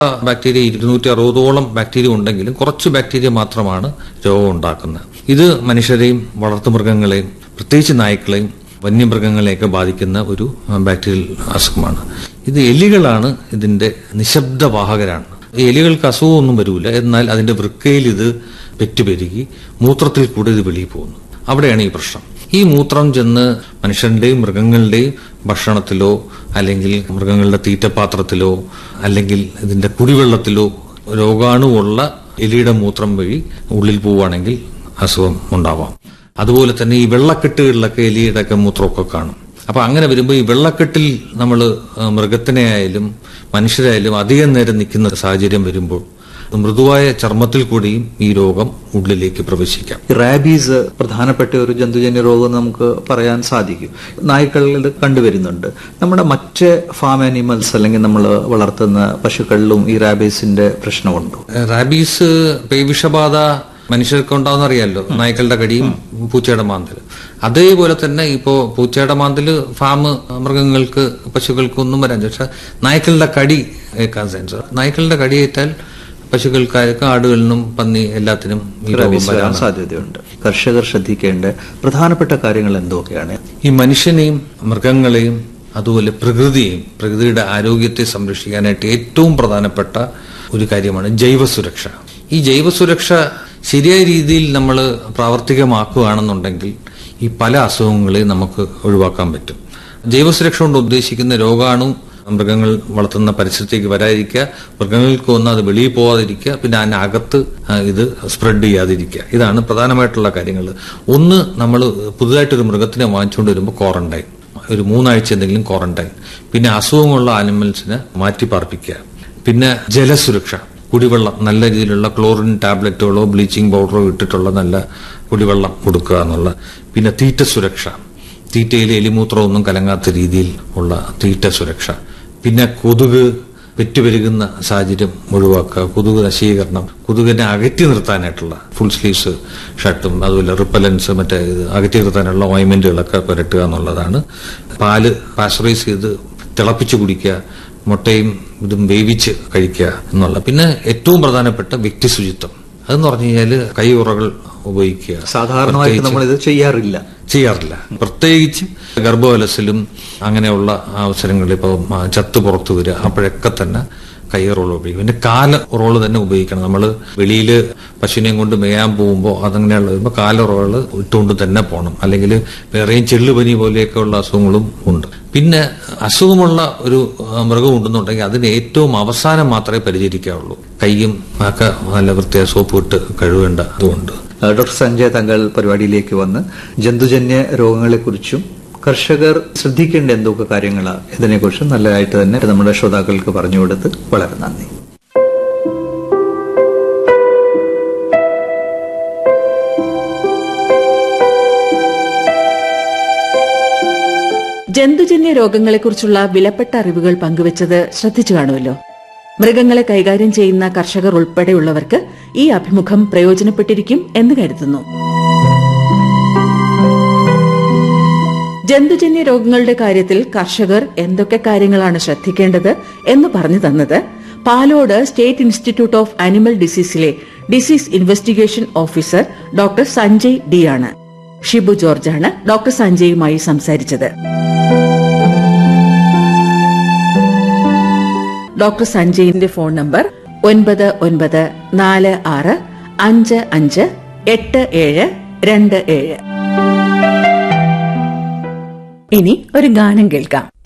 bacteria ഇരുന്നൂറ്റി അറുപതോളം bacteria ഉണ്ടെങ്കിലും കുറച്ച് ബാക്ടീരിയ മാത്രമാണ് രോഗം ഉണ്ടാക്കുന്നത് ഇത് മനുഷ്യരെയും വളർത്തുമൃഗങ്ങളെയും പ്രത്യേകിച്ച് നായ്ക്കളെയും വന്യമൃഗങ്ങളെയൊക്കെ ബാധിക്കുന്ന ഒരു ബാക്ടീരിയൽ അസുഖമാണ് ഇത് എലികളാണ് ഇതിന്റെ നിശബ്ദവാഹകരാണ് ഈ എലികൾക്ക് അസുഖമൊന്നും വരില്ല എന്നാൽ അതിന്റെ വൃക്കയിൽ ഇത് പെറ്റുപെരുകി മൂത്രത്തിൽ കൂടെ ഇത് വെളിയിൽ പോകുന്നു അവിടെയാണ് ഈ പ്രശ്നം ഈ മൂത്രം ചെന്ന് മനുഷ്യന്റെയും മൃഗങ്ങളുടെയും ഭക്ഷണത്തിലോ അല്ലെങ്കിൽ മൃഗങ്ങളുടെ തീറ്റപാത്രത്തിലോ അല്ലെങ്കിൽ ഇതിന്റെ കുടിവെള്ളത്തിലോ രോഗാണുവുള്ള എലിയുടെ മൂത്രം വഴി ഉള്ളിൽ പോവുകയാണെങ്കിൽ അസുഖം ഉണ്ടാവാം അതുപോലെ തന്നെ ഈ വെള്ളക്കെട്ടുകളിലൊക്കെ എലിയുടെ ഒക്കെ മൂത്രമൊക്കെ കാണും അപ്പൊ അങ്ങനെ വരുമ്പോൾ ഈ വെള്ളക്കെട്ടിൽ നമ്മൾ മൃഗത്തിനെ ആയാലും മനുഷ്യരായാലും അധികം നേരം നിൽക്കുന്ന സാഹചര്യം വരുമ്പോൾ മൃദുവായ ചർമ്മത്തിൽ കൂടിയും ഈ രോഗം ഉള്ളിലേക്ക് പ്രവേശിക്കാം ഈ റാബീസ് പ്രധാനപ്പെട്ട ഒരു ജന്തുജന്യ രോഗം നമുക്ക് പറയാൻ സാധിക്കും നായ്ക്കളിൽ ഇത് കണ്ടുവരുന്നുണ്ട് നമ്മുടെ മറ്റ് ഫാം ആനിമൽസ് അല്ലെങ്കിൽ നമ്മൾ വളർത്തുന്ന പശുക്കളിലും ഈ റാബീസിന്റെ പ്രശ്നമുണ്ടോ റാബീസ് പേവിഷബാധ മനുഷ്യർക്ക് ഉണ്ടാവുന്ന അറിയാലോ നായ്ക്കളുടെ കടിയും പൂച്ചയുടെ മാന്തല് അതേപോലെ തന്നെ ഇപ്പോ പൂച്ചയുടെ മാന്തല് ഫാം മൃഗങ്ങൾക്ക് പശുക്കൾക്ക് ഒന്നും വരാൻ പക്ഷെ നായ്ക്കളുടെ കടി ഏൽക്കാൻ ചാൻസ് നായ്ക്കളുടെ കടിയേറ്റാൽ പശുക്കൾക്കാർക്കും ആടുകളിനും പന്നി എല്ലാത്തിനും ഈ രോഗം റാബീസ് വരാൻ വരാൻ സാധ്യതയുണ്ട് കർഷകർ ശ്രദ്ധിക്കേണ്ട പ്രധാനപ്പെട്ട കാര്യങ്ങൾ എന്തൊക്കെയാണ് ഈ മനുഷ്യനെയും മൃഗങ്ങളെയും അതുപോലെ പ്രകൃതിയെയും പ്രകൃതിയുടെ ആരോഗ്യത്തെ സംരക്ഷിക്കാനായിട്ട് ഏറ്റവും പ്രധാനപ്പെട്ട ഒരു കാര്യമാണ് ജൈവസുരക്ഷ ഈ ജൈവസുരക്ഷ ശരിയായ രീതിയിൽ നമ്മൾ പ്രാവർത്തികമാക്കുകയാണെന്നുണ്ടെങ്കിൽ ഈ പല അസുഖങ്ങളെയും നമുക്ക് ഒഴിവാക്കാൻ പറ്റും ജൈവസുരക്ഷ കൊണ്ട് ഉദ്ദേശിക്കുന്ന രോഗാണു മൃഗങ്ങൾ വളർത്തുന്ന പരിസരത്തേക്ക് വരാതിരിക്കുക മൃഗങ്ങൾക്ക് വന്ന് അത് വെളിയിൽ പോവാതിരിക്കുക പിന്നെ അതിനകത്ത് ആ, ഇത് സ്പ്രെഡ് ചെയ്യാതിരിക്കുക ഇതാണ് പ്രധാനമായിട്ടുള്ള കാര്യങ്ങൾ ഒന്ന് നമ്മൾ പുതുതായിട്ടൊരു മൃഗത്തിനെ വാങ്ങിച്ചുകൊണ്ട് വരുമ്പോൾ ക്വാറന്റൈൻ ഒരു മൂന്നാഴ്ച എന്തെങ്കിലും ക്വാറന്റൈൻ പിന്നെ അസുഖമുള്ള ആനിമൽസിനെ മാറ്റി പാർപ്പിക്കുക പിന്നെ ജലസുരക്ഷ കുടിവെള്ളം നല്ല രീതിയിലുള്ള ക്ലോറിൻ ടാബ്ലറ്റുകളോ ബ്ലീച്ചിങ് പൗഡറോ ഇട്ടിട്ടുള്ള നല്ല കുടിവെള്ളം കൊടുക്കുക എന്നുള്ള പിന്നെ തീറ്റ സുരക്ഷ തീറ്റയിൽ എലിമൂത്രമൊന്നും കലങ്ങാത്ത രീതിയിൽ ഉള്ള തീറ്റ സുരക്ഷ പിന്നെ കൊതുക് പെറ്റുപെരുകുന്ന സാഹചര്യം ഒഴിവാക്കുക കൊതുക് നശീകരണം കൊതുകിനെ അകറ്റി നിർത്താനായിട്ടുള്ള ഫുൾ സ്ലീവ്സ് ഷർട്ടും അതുപോലെ റിപ്പലൻസ് മറ്റേ ഇത് അകറ്റി നിർത്താനുള്ള ഓയിൻമെന്റുകളൊക്കെ പുരട്ടുക എന്നുള്ളതാണ് പാല് പാസ്ചറൈസ് ചെയ്ത് തിളപ്പിച്ച് കുടിക്കുക മുട്ടയും ഇതും വേവിച്ച് കഴിക്കുക എന്നുള്ള പിന്നെ ഏറ്റവും പ്രധാനപ്പെട്ട വ്യക്തി ശുചിത്വം അതെന്ന് പറഞ്ഞു കഴിഞ്ഞാൽ കൈയുറകൾ ഉപയോഗിക്കുക സാധാരണമായിട്ട് നമ്മൾ ഇത് ചെയ്യാറില്ല ചെയ്യാറില്ല പ്രത്യേകിച്ച് ഗർഭവലസിലും അങ്ങനെയുള്ള അവസരങ്ങളിൽ ഇപ്പോൾ ചത്ത് പുറത്തു വരിക അപ്പോഴൊക്കെ തന്നെ കൈ റോൾ ഉപയോഗിക്കും പിന്നെ കാല റോള് തന്നെ ഉപയോഗിക്കണം നമ്മൾ വെളിയിൽ പശുവിനെയും കൊണ്ട് മേയാൻ പോകുമ്പോൾ അതങ്ങനെയുള്ള വരുമ്പോൾ കാല റോള് ഇട്ടുകൊണ്ട് തന്നെ പോകണം അല്ലെങ്കിൽ വേറെയും ചെള്ളുപനി പോലെയൊക്കെ ഉള്ള അസുഖങ്ങളും ഉണ്ട് പിന്നെ അസുഖമുള്ള ഒരു ആ, മൃഗം ഉണ്ടെന്നുണ്ടെങ്കിൽ അതിന് ഏറ്റവും അവസാനം മാത്രമേ പരിചരിക്കാവുള്ളൂ കൈയും ഒക്കെ നല്ല വൃത്തിയായ സോപ്പ് ഇട്ട് കഴുകേണ്ട അതുകൊണ്ട് ഏഹ് ഡോക്ടർ സഞ്ജയ് തങ്ങൾ പരിപാടിയിലേക്ക് വന്ന് ജന്തുജന്യ രോഗങ്ങളെക്കുറിച്ചും കർഷകർ ശ്രദ്ധിക്കേണ്ട എന്തൊക്കെ കാര്യങ്ങളാണ് ഇതിനെക്കുറിച്ചും നല്ലതായിട്ട് തന്നെ നമ്മുടെ ശ്രോതാക്കൾക്ക് പറഞ്ഞു കൊടുത്ത് വളരെ നന്ദി ജന്തുജന്യ രോഗങ്ങളെക്കുറിച്ചുള്ള വിലപ്പെട്ട അറിവുകൾ പങ്കുവച്ചത് ശ്രദ്ധിച്ചു കാണുമല്ലോ മൃഗങ്ങളെ കൈകാര്യം ചെയ്യുന്ന കർഷകർ ഉൾപ്പെടെയുള്ളവർക്ക് ഈ അഭിമുഖം പ്രയോജനപ്പെട്ടിരിക്കും എന്ന് കരുതുന്നു ജന്തുജന്യ രോഗങ്ങളുടെ കാര്യത്തിൽ കർഷകർ എന്തൊക്കെ കാര്യങ്ങളാണ് ശ്രദ്ധിക്കേണ്ടത് എന്ന് പറഞ്ഞു തന്നത് Palode state institute of animal ഡിസീസിലെ disease investigation officer doctor Sanjay D ആണ് ഷിബു ജോർജാണ് ഡോക്ടർ സഞ്ജയുമായി സംസാരിച്ചത് ഡോക്ടർ സഞ്ജയിന്റെ ഫോൺ നമ്പർ ഒൻപത് ഒൻപത് നാല് ആറ് അഞ്ച് അഞ്ച് എട്ട് ഏഴ് രണ്ട് ഏഴ് ഇനി ഒരു ഗാനം കേൾക്കാം